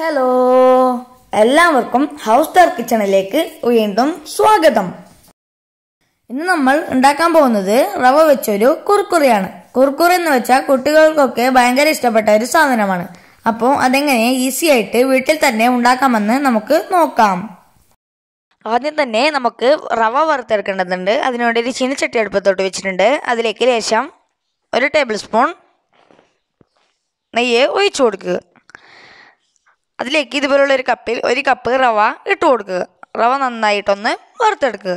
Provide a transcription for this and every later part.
hello എല്ലാവർക്കും house star കിച്ചണിലേക്ക് വീണ്ടും സ്വാഗതം ഇന്ന് നമ്മൾ ഉണ്ടാക്കാൻ പോകുന്നത് റവ വെച്ചൊരു കുർക്കുറിയാണ് കുർക്കുറി എന്ന് വെച്ചാൽ കുട്ടികൾക്കൊക്കെ ഭയങ്കര ഇഷ്ടപ്പെട്ട ഒരു സാധനമാണ് അപ്പോൾ അതെങ്ങനെ ഈസി ആയിട്ട് വീട്ടിൽ തന്നെ ഉണ്ടാക്കാമെന്ന് നമുക്ക് നോക്കാം ആദ്യം തന്നെ നമുക്ക് റവ വറുത്തെടുക്കേണ്ടതുണ്ട് അതിനുവേണ്ടി ഒരു ചീനച്ചട്ടി അടുപ്പത്തോട്ട് വെച്ചിട്ടുണ്ട് അതിലേക്ക് ലേശം ഒരു ടേബിൾ സ്പൂൺ നെയ്യ് ഒഴിച്ചു കൊടുക്കുക അതിലേക്ക് ഇതുപോലുള്ള ഒരു കപ്പിൽ ഒരു കപ്പ് റവ ഇട്ട് കൊടുക്കുക റവ നന്നായിട്ടൊന്ന് വറുത്തെടുക്കുക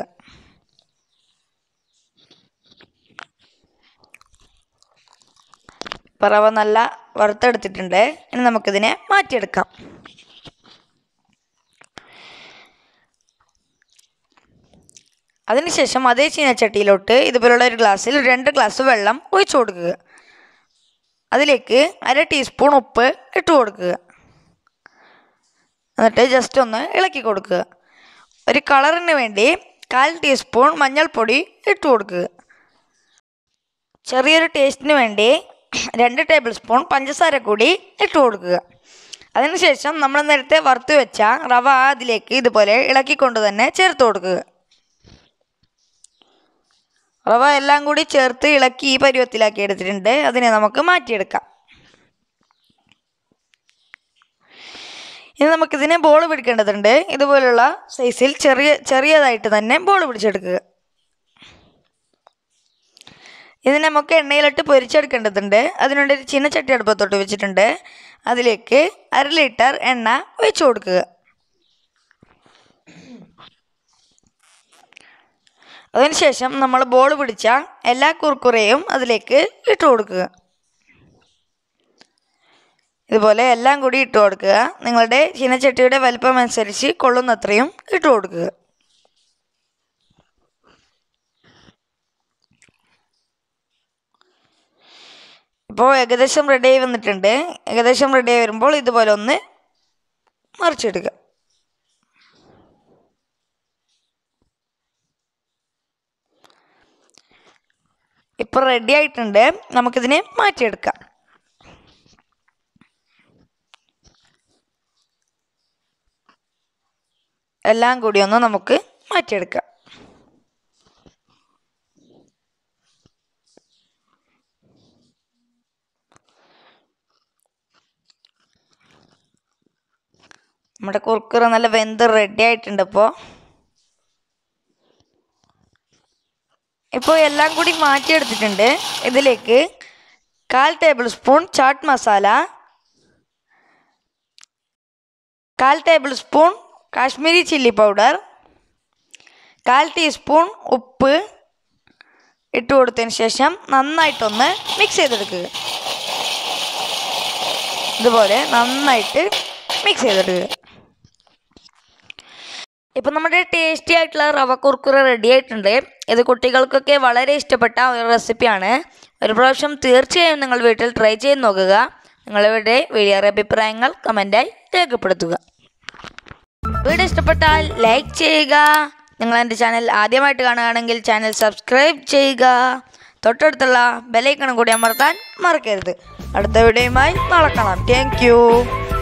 ഇപ്പം റവ നല്ല വറുത്തെടുത്തിട്ടുണ്ട് ഇനി നമുക്കിതിനെ മാറ്റിയെടുക്കാം അതിനുശേഷം അതേ ചീനച്ചട്ടിയിലോട്ട് ഇതുപോലുള്ള ഒരു ഗ്ലാസ്സിൽ രണ്ട് ഗ്ലാസ് വെള്ളം ഒഴിച്ചു കൊടുക്കുക അതിലേക്ക് അര ടീസ്പൂൺ ഉപ്പ് ഇട്ട് കൊടുക്കുക എന്നിട്ട് ജസ്റ്റ് ഒന്ന് ഇളക്കി കൊടുക്കുക ഒരു കളറിന് വേണ്ടി കാൽ ടീസ്പൂൺ മഞ്ഞൾപ്പൊടി ഇട്ട് കൊടുക്കുക ചെറിയൊരു ടേസ്റ്റിന് വേണ്ടി രണ്ട് ടേബിൾ സ്പൂൺ പഞ്ചസാര കൂടി ഇട്ട് കൊടുക്കുക അതിനുശേഷം നമ്മൾ നേരത്തെ വറുത്ത് വെച്ച റവ അതിലേക്ക് ഇതുപോലെ ഇളക്കിക്കൊണ്ട് തന്നെ ചേർത്ത് കൊടുക്കുക റവ എല്ലാം കൂടി ചേർത്ത് ഇളക്കി ഈ പരുവത്തിലാക്കി എടുത്തിട്ടുണ്ട് അതിനെ നമുക്ക് മാറ്റിയെടുക്കാം ഇനി നമുക്കിതിനെ ബോൾ പിടിക്കേണ്ടതുണ്ട് ഇതുപോലുള്ള സൈസിൽ ചെറിയ ചെറിയതായിട്ട് തന്നെ ബോൾ പിടിച്ചെടുക്കുക ഇത് നമുക്ക് എണ്ണയിലിട്ട് പൊരിച്ചെടുക്കേണ്ടതുണ്ട് അതിനുവേണ്ടി ഒരു ചീനച്ചട്ടി അടുപ്പത്തോട്ട് വെച്ചിട്ടുണ്ട് അതിലേക്ക് അര ലിറ്റർ എണ്ണ ഒഴിച്ചു കൊടുക്കുക അതിനുശേഷം നമ്മൾ ബോൾ പിടിച്ച എല്ലാ കുർക്കുറയും അതിലേക്ക് ഇട്ട് കൊടുക്കുക ഇതുപോലെ എല്ലാം കൂടി ഇട്ട് കൊടുക്കുക നിങ്ങളുടെ ചീനച്ചട്ടിയുടെ വലിപ്പം അനുസരിച്ച് കൊള്ളുന്നത്രയും ഇട്ട് കൊടുക്കുക ഇപ്പോൾ ഏകദേശം റെഡി ആയി വന്നിട്ടുണ്ട് ഏകദേശം റെഡി ആയി വരുമ്പോൾ ഇതുപോലെ ഒന്ന് മറിച്ചെടുക്കുക ഇപ്പോൾ റെഡി ആയിട്ടുണ്ട് നമുക്കിതിനെ മാറ്റിയെടുക്കാം എല്ലാം കൂടി ഒന്ന് നമുക്ക് മാറ്റിയെടുക്കാം നമ്മുടെ കുർക്കുറ നല്ല വെന്ത് റെഡി ആയിട്ടുണ്ട് ഇപ്പോൾ ഇപ്പോൾ എല്ലാം കൂടി മാറ്റിയെടുത്തിട്ടുണ്ട് ഇതിലേക്ക് കാൽ ടേബിൾ സ്പൂൺ ചാട്ട് മസാല കാൽ table spoon Kashmiri chilli powder കാൽ ടീസ്പൂൺ ഉപ്പ് ഇട്ട് കൊടുത്തതിന് ശേഷം നന്നായിട്ടൊന്ന് മിക്സ് ചെയ്തെടുക്കുക ഇതുപോലെ നന്നായിട്ട് മിക്സ് ചെയ്തെടുക്കുക ഇപ്പം നമ്മുടെ ടേസ്റ്റി ആയിട്ടുള്ള റവ കുർക്കുറ റെഡി ആയിട്ടുണ്ട് ഇത് കുട്ടികൾക്കൊക്കെ വളരെ ഇഷ്ടപ്പെട്ട ഒരു റെസിപ്പിയാണ് ഒരു പ്രാവശ്യം തീർച്ചയായും നിങ്ങൾ വീട്ടിൽ ട്രൈ ചെയ്ത് നോക്കുക നിങ്ങളുടെ വീഡിയോ അഭിപ്രായങ്ങൾ കമൻറ്റായി രേഖപ്പെടുത്തുക വീഡിയോ ഇഷ്ടപ്പെട്ടാൽ ലൈക്ക് ചെയ്യുക നിങ്ങൾ എൻ്റെ ചാനൽ ആദ്യമായിട്ട് കാണുകയാണെങ്കിൽ ചാനൽ സബ്സ്ക്രൈബ് ചെയ്യുക തൊട്ടടുത്തുള്ള ബെലൈക്കണം കൂടി അമർത്താൻ മറക്കരുത് അടുത്ത വീഡിയോയുമായി നാളെ കാണാം താങ്ക്